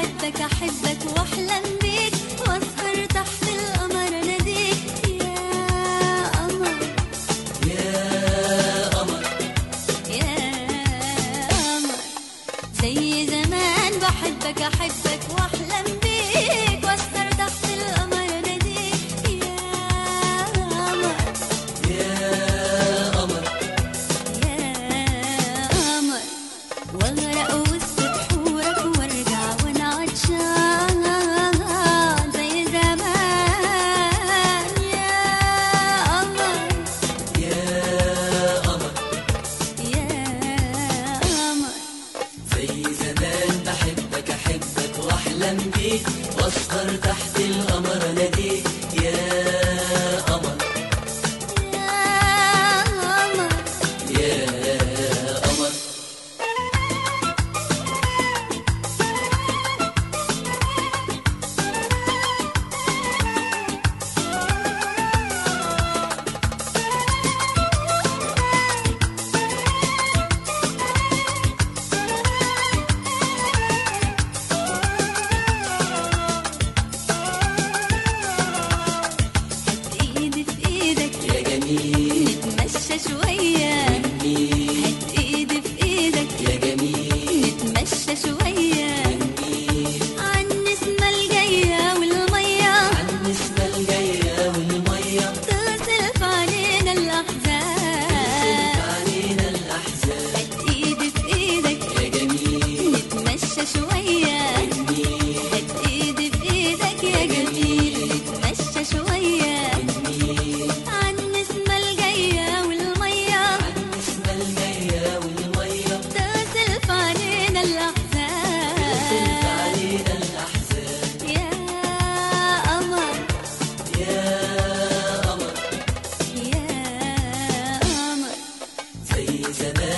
بحبك احبك واحلم بيك واسهر تحت القمر اناديك يا قمر يا قمر يا قمر زي زمان بحبك احبك واحلم بيك واسهر تحت القمر اناديك يا قمر يا قمر يا قمر واغرق وسط بحورك وارجع وانا عطشان زي زمان يا قمر يا قمر يا قمر زي زمان بحبك احبك واحلم بيك واسهر تحت القمر اناديك يا قمر يا قمر يا قمر هات ايدي في ايدك يا جميل نتمشى شوية جميل هات ايدي في ايدك يا جميل نتمشى شوية جميل عن النسمة الجاية والمية عن النسمة الجاية والمية تغسل في علينا الأحزان علينا الأحزان هات ايدي في ايدك يا جميل نتمشى شوية جميل هات ايدي في ايدك يا جميل نتمشى شوية جميل عن النسمة الجاية والمية عن النسمة الجاية والمية تغسل في علينا الأحزان علينا الأحزان يا قمر يا قمر يا قمر زي زمان